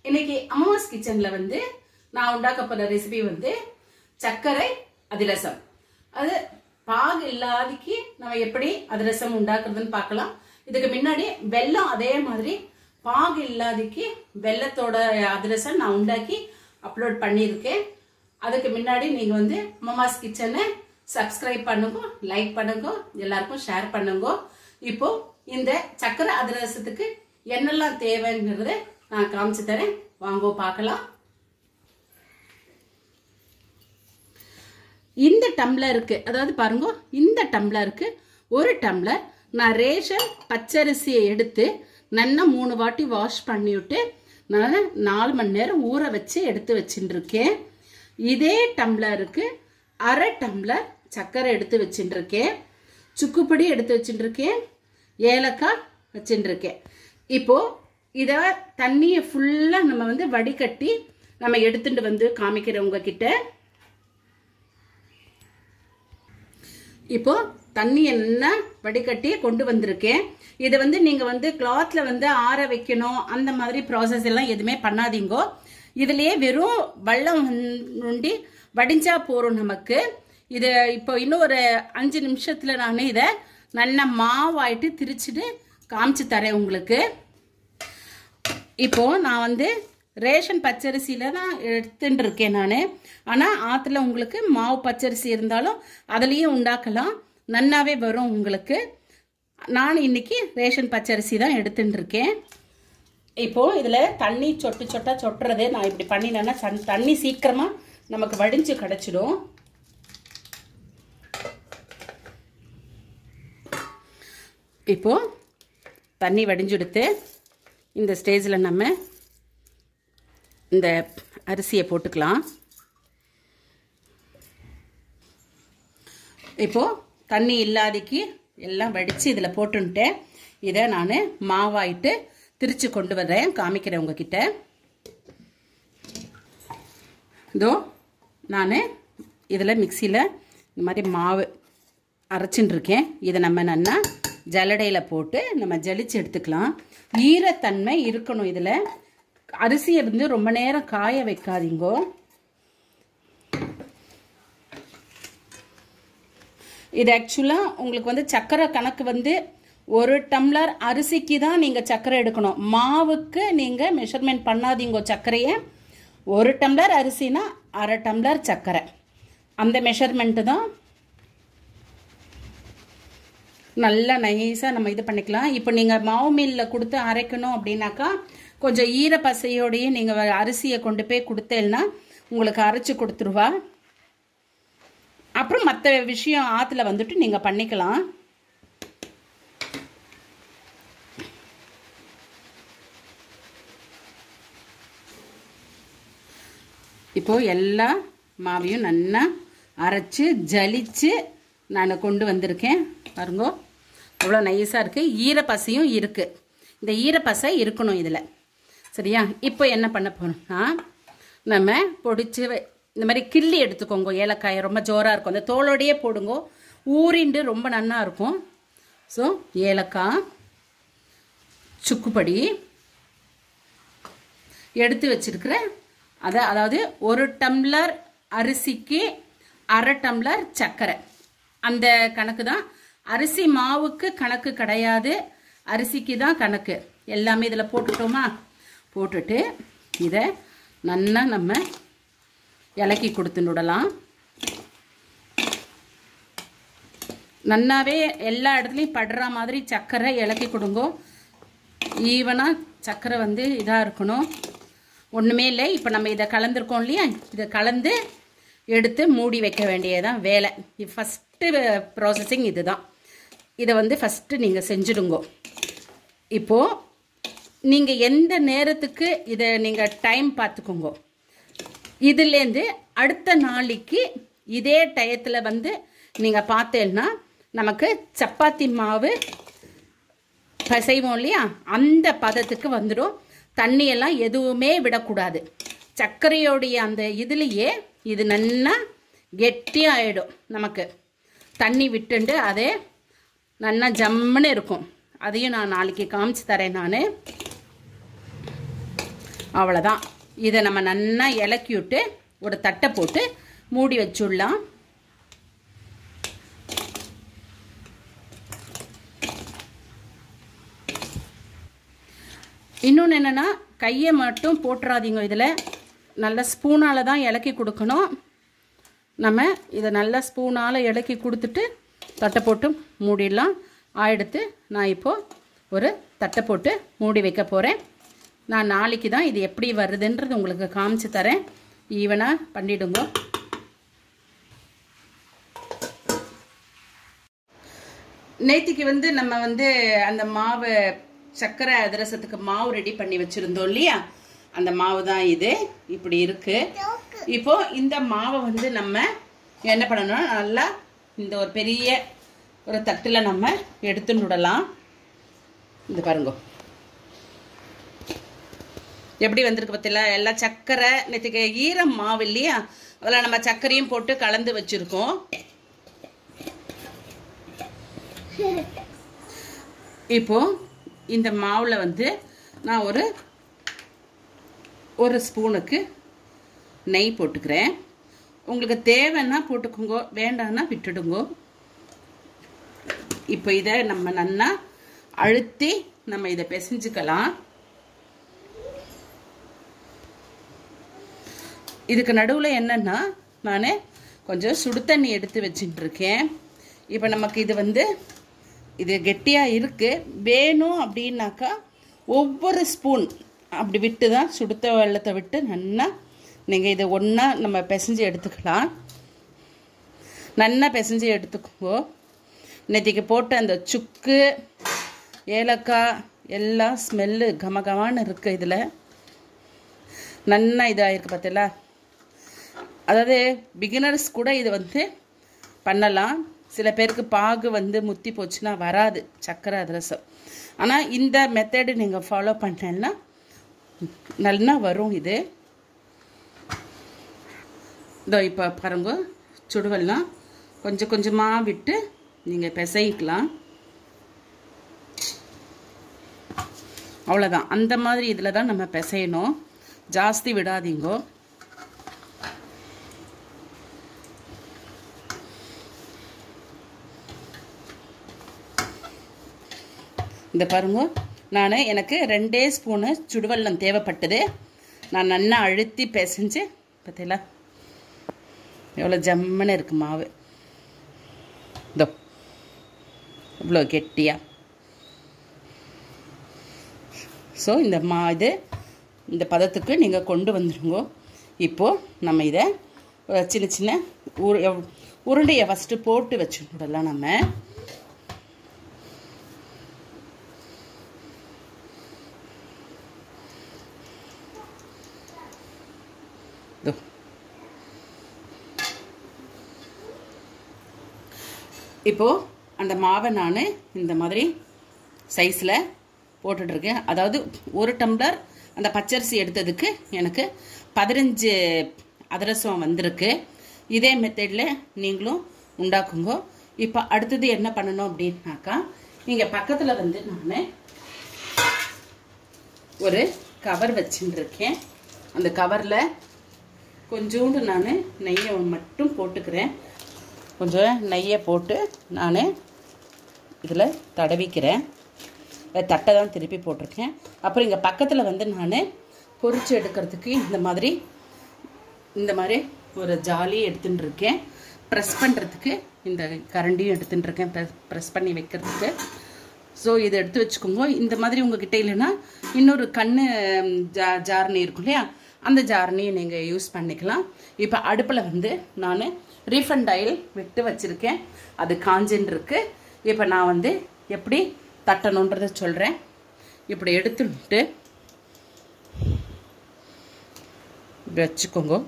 இன்னைக்கு அம்மாஸ் கிச்சன்ல வந்து நான் உண்டாக்க போற ரெசிபி வந்து சர்க்கரை அதிரசம் அது பாகு இல்லாதிக்கு நம்ம எப்படி அதிரசம் உண்டாக்குறதுன்னு பார்க்கலாம் இதுக்கு முன்னாடி வெல்லம் அதே மாதிரி பாகு இல்லாதிக்கு வெல்லத்தோட அதிரசம் நான் உண்டாக்கி அப்லோட் பண்ணியிருக்கேன் அதுக்கு முன்னாடி நீங்க வந்து அம்மாஸ் கிச்சனை சப்ஸ்கிரைப் பண்ணுங்க லைக் பண்ணுங்க எல்லாருக்கும் ஷேர் பண்ணுங்க இப்போ இந்த சக்கரை அதிரசத்துக்கு என்னெல்லாம் தேவைங்கிறத நான் காமிச்சு தரேன் வாங்கோ பார்க்கலாம் இந்த டம்ளருக்கு அதாவது பாருங்க இந்த டம்ளருக்கு ஒரு டம்ளர் நான் ரேஷன் பச்சரிசியை எடுத்து நல்லா மூணு வாட்டி வாஷ் பண்ணிவிட்டு நான் நாலு மணி நேரம் ஊற வச்சு எடுத்து வச்சுட்டு இருக்கேன் இதே டம்ளருக்கு அரை டம்ளர் சர்க்கரை எடுத்து வச்சுட்டு இருக்கேன் சுக்குப்பொடி எடுத்து வச்சுட்டு இருக்கேன் ஏலக்காய் வச்சுட்டு இருக்கேன் இப்போ இதை தண்ணியை ஃபுல்லாக நம்ம வந்து வடிகட்டி நம்ம எடுத்துட்டு வந்து காமிக்கிறவங்க கிட்ட இப்போ தண்ணியை நல்லா வடிகட்டி கொண்டு வந்திருக்கேன் இதை வந்து நீங்க வந்து கிளாத்ல வந்து ஆற வைக்கணும் அந்த மாதிரி ப்ராசஸ் எல்லாம் எதுவுமே பண்ணாதீங்கோ இதுலயே வெறும் வெள்ளம் நுண்டி வடிஞ்சா போறோம் நமக்கு இது இப்போ இன்னும் ஒரு அஞ்சு நிமிஷத்துல நான் இதை நல்லா மாவாயிட்டு திரிச்சிட்டு காமிச்சு தரேன் உங்களுக்கு இப்போ நான் வந்து ரேஷன் பச்சரிசியில தான் எடுத்துட்டு இருக்கேன் நான் ஆனால் ஆற்றுல உங்களுக்கு மாவு பச்சரிசி இருந்தாலும் அதுலேயும் உண்டாக்கலாம் நன்னாவே வரும் உங்களுக்கு நான் இன்னைக்கு ரேஷன் பச்சரிசி தான் எடுத்துட்டு இருக்கேன் இப்போ இதில் தண்ணி சொட்டு சொட்டா சொட்டுறது நான் இப்படி பண்ணினேன்னா தண்ணி சீக்கிரமாக நமக்கு வடிஞ்சு கிடச்சிடும் இப்போ தண்ணி வடிஞ்செடுத்து இந்த ஸ்டேஜில் நம்ம இந்த அரிசியை போட்டுக்கலாம் இப்போது தண்ணி இல்லாதிக்கு எல்லாம் வடித்து இதில் போட்டுன்ட்டேன் இதை நான் மாவாயிட்டு திரிச்சு கொண்டு வர்றேன் காமிக்கிறேன் உங்ககிட்ட இதோ நான் இதில் மிக்சியில் இந்த மாதிரி மாவு அரைச்சின்னு இருக்கேன் இதை நம்ம நல்லா ஜல்லடையில் போட்டு நம்ம ஜலிச்சு எடுத்துக்கலாம் ஈரத்தன்மை இருக்கணும் இதில் அரிசியை வந்து ரொம்ப நேரம் காய வைக்காதீங்கோ இது ஆக்சுவலாக உங்களுக்கு வந்து சர்க்கரை கணக்கு வந்து ஒரு டம்ளர் அரிசிக்கு தான் நீங்கள் சர்க்கரை எடுக்கணும் மாவுக்கு நீங்கள் மெஷர்மெண்ட் பண்ணாதீங்க சர்க்கரையை ஒரு டம்ளர் அரிசினா அரை டம்ளர் சர்க்கரை அந்த மெஷர்மெண்ட்டு தான் நல்லா நைஸாக நம்ம இது பண்ணிக்கலாம் இப்போ நீங்கள் மாவு மில்லில் கொடுத்து அரைக்கணும் அப்படின்னாக்கா கொஞ்சம் ஈரப்பசையோடையே நீங்கள் அரிசியை கொண்டு போய் கொடுத்தேன்னா உங்களுக்கு அரைச்சி கொடுத்துருவா அப்புறம் மற்ற விஷயம் ஆற்றுல வந்துட்டு நீங்கள் பண்ணிக்கலாம் இப்போ எல்லா மாவையும் நல்லா அரைச்சி ஜலிச்சு நான் கொண்டு வந்திருக்கேன் பாருங்கோ அவ்வளோ நைஸாக இருக்குது ஈரப்பசையும் இருக்குது இந்த ஈரப்பசை இருக்கணும் இதில் சரியா இப்போ என்ன பண்ண போகிறோம்னா நம்ம பொடிச்சு இந்த மாதிரி கிள்ளி எடுத்துக்கோங்க ஏலக்காயை ரொம்ப ஜோராக இருக்கும் அந்த தோலோடையே போடுங்க ஊறிண்டு ரொம்ப நன்னா இருக்கும் ஸோ ஏலக்காய் சுக்குப்படி எடுத்து வச்சிருக்கிற அதை அதாவது ஒரு டம்ளர் அரிசிக்கு அரை டம்ளர் சர்க்கரை அந்த கணக்கு தான் அரிசி மாவுக்கு கணக்கு கிடையாது அரிசிக்கு தான் கணக்கு எல்லாமே இதில் போட்டுட்டோமா போட்டுட்டு இதை நல்லா நம்ம இலக்கி கொடுத்துடலாம் நல்லாவே எல்லா இடத்துலையும் படுற மாதிரி சர்க்கரை இலக்கி கொடுங்க ஈவனாக சர்க்கரை வந்து இதாக இருக்கணும் ஒன்றுமே இல்லை இப்போ நம்ம இதை கலந்துருக்கோம் இல்லையா இதை கலந்து எடுத்து மூடி வைக்க வேண்டியதான் வேலை இது ஃபஸ்ட்டு ப்ராசஸிங் இது தான் இதை வந்து ஃபஸ்ட்டு நீங்கள் செஞ்சுடுங்கோ இப்போது நீங்கள் எந்த நேரத்துக்கு இதை நீங்கள் டைம் பார்த்துக்கோங்க இதுலேருந்து அடுத்த நாளைக்கு இதே டயத்தில் வந்து நீங்கள் பார்த்தேன்னா நமக்கு சப்பாத்தி மாவு செய்வோம் இல்லையா அந்த பதத்துக்கு வந்துடும் தண்ணியெல்லாம் எதுவுமே விடக்கூடாது சர்க்கரையோடைய அந்த இதுலேயே இது நல்லா கெட்டியாகிடும் நமக்கு தண்ணி விட்டுண்டு அதே நல்லா ஜம்முன்னு இருக்கும் அதையும் நான் நாளைக்கு காமிச்சு தரேன் நான் அவ்வளோதான் இதை நம்ம நல்லா இலக்கி விட்டு ஒரு தட்டை போட்டு மூடி வச்சுடலாம் இன்னொன்று என்னென்னா கையை மட்டும் போட்டுறாதீங்க இதில் நல்ல ஸ்பூனால் தான் இலக்கி கொடுக்கணும் நம்ம இதை நல்லா ஸ்பூனால் இலக்கி கொடுத்துட்டு தட்டை போட்டு மூடிடலாம் ஆயிடுத்து நான் இப்போது ஒரு தட்டை போட்டு மூடி வைக்க போகிறேன் நான் நாளைக்கு தான் இது எப்படி வருதுன்றது உங்களுக்கு காமிச்சு தரேன் ஈவனாக பண்ணிவிடுங்க நேத்திக்கு வந்து நம்ம வந்து அந்த மாவு சர்க்கரை அதிரசத்துக்கு மாவு ரெடி பண்ணி வச்சுருந்தோம் இல்லையா அந்த மாவு தான் இது இப்படி இருக்கு இப்போ இந்த மாவை வந்து நம்ம என்ன பண்ணணும் நல்லா இந்த ஒரு பெரிய ஒரு தட்டில் நம்ம எடுத்து விடலாம் இந்த பாருங்க எப்படி வந்திருக்கு பார்த்தீங்களா எல்லாம் சர்க்கரை நேற்றுக்கு ஈரம் மாவு இல்லையா அதில் நம்ம சர்க்கரையும் போட்டு கலந்து வச்சுருக்கோம் இப்போ இந்த மாவில் வந்து நான் ஒரு ஒரு ஸ்பூனுக்கு நெய் போட்டுக்கிறேன் உங்களுக்கு தேவைன்னா போட்டுக்கோங்க வேண்டாம்னா விட்டுடுங்க இப்போ இதை நம்ம நல்லா அழுத்தி நம்ம இதை பிசைஞ்சுக்கலாம் இதுக்கு நடுவில் என்னன்னா நான் கொஞ்சம் சுடு தண்ணி எடுத்து வச்சுட்டு இருக்கேன் இப்போ நமக்கு இது வந்து இது கெட்டியாக இருக்குது வேணும் அப்படின்னாக்கா ஒவ்வொரு ஸ்பூன் அப்படி விட்டு தான் சுடுத்த வெள்ளத்தை விட்டு நல்லா நீங்கள் இதை ஒன்றா நம்ம பிசைஞ்சு எடுத்துக்கலாம் நல்லா பிசைஞ்சு எடுத்துக்கோங்க நேற்றுக்கு போட்ட அந்த சுக்கு ஏலக்காய் எல்லாம் ஸ்மெல்லு கமகமான்னு இருக்குது இதில் நல்லா இதாகிருக்கு பார்த்தீங்களா அதாவது பிகினர்ஸ் கூட இது வந்து பண்ணலாம் சில பேருக்கு பாகு வந்து முத்தி போச்சுன்னா வராது சக்கரை அதிரசம் ஆனால் இந்த மெத்தடு நீங்கள் ஃபாலோ பண்ணேன்னா நல்லா வரும் இது இதோ இப்போ பாருங்க சுடுவெல்லாம் கொஞ்சம் கொஞ்சமாக விட்டு நீங்கள் பிசைக்கலாம் அவ்வளோதான் அந்த மாதிரி இதில் தான் நம்ம பிசையணும் ஜாஸ்தி விடாதீங்கோ இந்த பாருங்க நான் எனக்கு ரெண்டே ஸ்பூனு சுடுவெல்லம் தேவைப்பட்டது நான் நல்லா அழுத்தி பிசைஞ்சு பார்த்தீங்களா எவ்வளோ ஜம்முன்னு இருக்கு மாவு இதோ இவ்வளோ கெட்டியாக ஸோ இந்த மா இது இந்த பதத்துக்கு நீங்கள் கொண்டு வந்துடுங்க இப்போது நம்ம இதை ஒரு சின்ன சின்ன உரு உருண்டையை ஃபஸ்ட்டு போட்டு வச்சுடலாம் நம்ம இதோ இப்போது அந்த மாவை நான் இந்த மாதிரி சைஸில் போட்டுட்ருக்கேன் அதாவது ஒரு டம்ளர் அந்த பச்சரிசி எடுத்ததுக்கு எனக்கு பதினஞ்சு அதிரசம் வந்திருக்கு இதே மெத்தடில் நீங்களும் உண்டாக்குங்க இப்போ அடுத்தது என்ன பண்ணணும் அப்படின்னாக்கா இங்கே பக்கத்தில் வந்து நான் ஒரு கவர் வச்சுட்டு இருக்கேன் அந்த கவரில் கொஞ்சோண்டு நான் நெய்யை மட்டும் போட்டுக்கிறேன் கொஞ்சம் நெய்யை போட்டு நான் இதில் தடவிக்கிறேன் தட்டை தான் திருப்பி போட்டிருக்கேன் அப்புறம் இங்கே பக்கத்தில் வந்து நான் பொரிச்சு எடுக்கிறதுக்கு இந்த மாதிரி இந்த மாதிரி ஒரு ஜாலி எடுத்துட்டு இருக்கேன் ப்ரெஸ் பண்ணுறதுக்கு இந்த கரண்டியும் எடுத்துட்டு இருக்கேன் ப்ரெஸ் பண்ணி வைக்கிறதுக்கு ஸோ இதை எடுத்து வச்சுக்கோங்க இந்த மாதிரி உங்ககிட்ட இல்லைன்னா இன்னொரு கண்ணு ஜா ஜார்னி இருக்கும் இல்லையா அந்த ஜார்னியை நீங்கள் யூஸ் பண்ணிக்கலாம் இப்போ அடுப்பில் வந்து நான் ரீஃபண்ட் ஆயில் விட்டு வச்சுருக்கேன் அது காஞ்சின்னு இருக்கு இப்போ நான் வந்து எப்படி தட்டணுன்றதை சொல்கிறேன் இப்படி எடுத்துட்டு இப்படி வச்சுக்கோங்க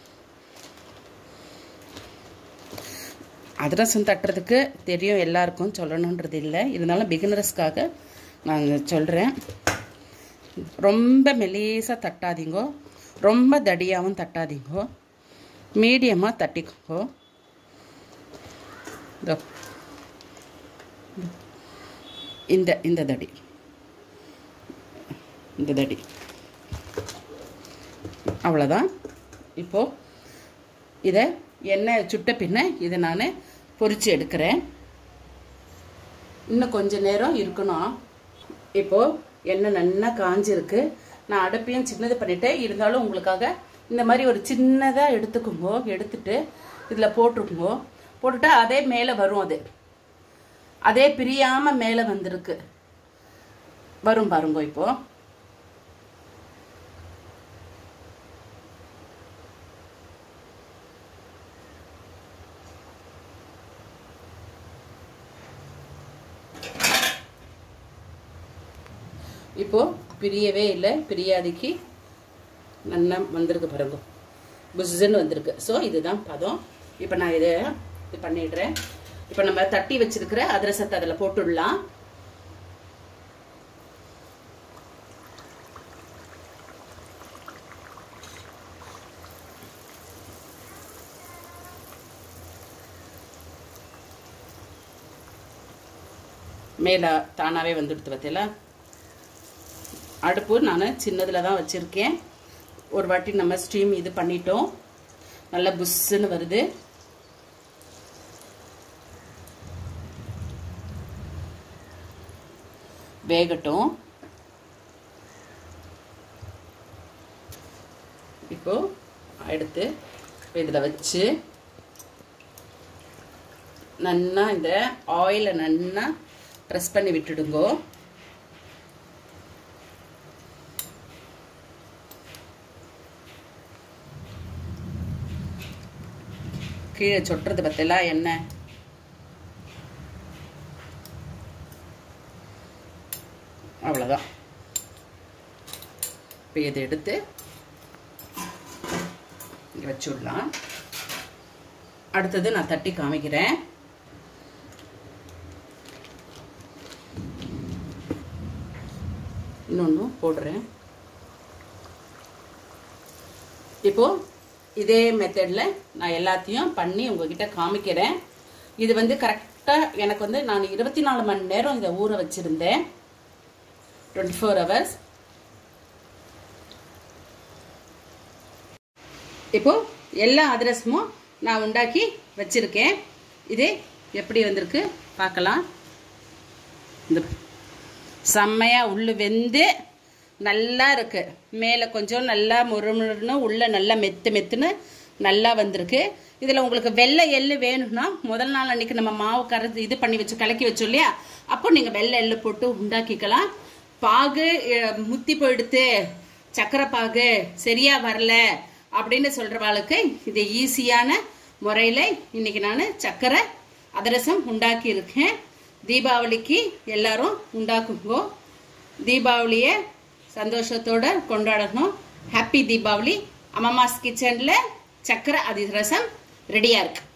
அதிரசம் தட்டுறதுக்கு தெரியும் எல்லாருக்கும் சொல்லணுன்றது இல்லை இருந்தாலும் பிகினர்ஸ்க்காக நான் சொல்கிறேன் ரொம்ப மெலீஸாக தட்டாதீங்கோ ரொம்ப தடியாகவும் தட்டாதீங்கோ மீடியமாக தட்டிக்கோங்கோ இதோ இந்த இந்த தடி இந்த தடி அவ்வளோதான் இப்போது இதை எண்ணெய் சுட்ட பின்ன இதை நான் பொரிச்சு எடுக்கிறேன் இன்னும் கொஞ்ச நேரம் இருக்கணும் இப்போது எண்ணெய் நல்லா காஞ்சிருக்கு நான் அடுப்பையும் சின்னது பண்ணிட்டேன் இருந்தாலும் உங்களுக்காக இந்த மாதிரி ஒரு சின்னதாக எடுத்துக்குங்கோ எடுத்துட்டு இதில் போட்டிருக்குங்கோ போட்டுட்டா அதே மேலே வரும் அது அதே பிரியாமல் மேலே வந்திருக்கு வரும் பாருங்க இப்போ இப்போ பிரியவே இல்லை பிரியாதிக்கு நல்லா வந்திருக்கு பாருங்க புஸ்ஸுன்னு வந்திருக்கு ஸோ இதுதான் பதம் இப்போ நான் இதை இது பண்ணிடுறேன் இப்போ நம்ம தட்டி வச்சிருக்கிற அதிரசத்தை அதில் போட்டுடலாம் மேலே தானாகவே வந்துடுத்து பார்த்தீங்களா அடுப்பு நான் சின்னதில் தான் வச்சுருக்கேன் ஒரு வாட்டி நம்ம ஸ்டீம் இது பண்ணிட்டோம் நல்லா புஷ்ஷுன்னு வருது வேகட்டும் இப்போ எடுத்து இதில் வச்சு நன்னா இந்த ஆயிலை நன்னா ப்ரெஸ் பண்ணி விட்டுடுங்கோ கீழே சொட்டுறது பத்தல எண்ணெய் அவ்வளோதான் இப்போ இதை எடுத்து இங்கே வச்சு விடலாம் அடுத்தது நான் தட்டி காமிக்கிறேன் இன்னொன்று போடுறேன் இப்போ இதே மெத்தடில் நான் எல்லாத்தையும் பண்ணி உங்ககிட்ட காமிக்கிறேன் இது வந்து கரெக்டாக எனக்கு வந்து நான் இருபத்தி நாலு மணி நேரம் இதை ஊற வச்சுருந்தேன் டுவெண்ட்டி ஃபோர் ஹவர்ஸ் இப்போ எல்லா அதிரசமும் நான் உண்டாக்கி வச்சிருக்கேன் இது எப்படி வந்திருக்கு பார்க்கலாம் இந்த செம்மையாக உள்ளு வெந்து நல்லா இருக்கு மேலே கொஞ்சம் நல்லா முறுமுறுன்னு உள்ள நல்லா மெத்து மெத்துன்னு நல்லா வந்திருக்கு இதில் உங்களுக்கு வெள்ளை எள்ளு வேணும்னா முதல் நாள் அன்னைக்கு நம்ம மாவு கரைச்சி இது பண்ணி வச்சு கலக்கி வச்சோம் இல்லையா அப்போ நீங்கள் வெள்ளை எள்ளு போட்டு உண்டாக்கிக்கலாம் பாகு அஹ், முத்தி போயிடுத்து சக்கரை பாகு சரியா வரல அப்படின்னு சொல்றவாளுக்கு இது ஈஸியான முறையில் இன்னைக்கு நான் சக்கரை அதிரசம் உண்டாக்கி இருக்கேன் தீபாவளிக்கு எல்லாரும் உண்டாக்குங்கோ தீபாவளியை சந்தோஷத்தோட கொண்டாடணும் ஹாப்பி தீபாவளி அம்மாஸ் கிச்சனில் சக்கரை அதிரசம் ரெடியாக இருக்கு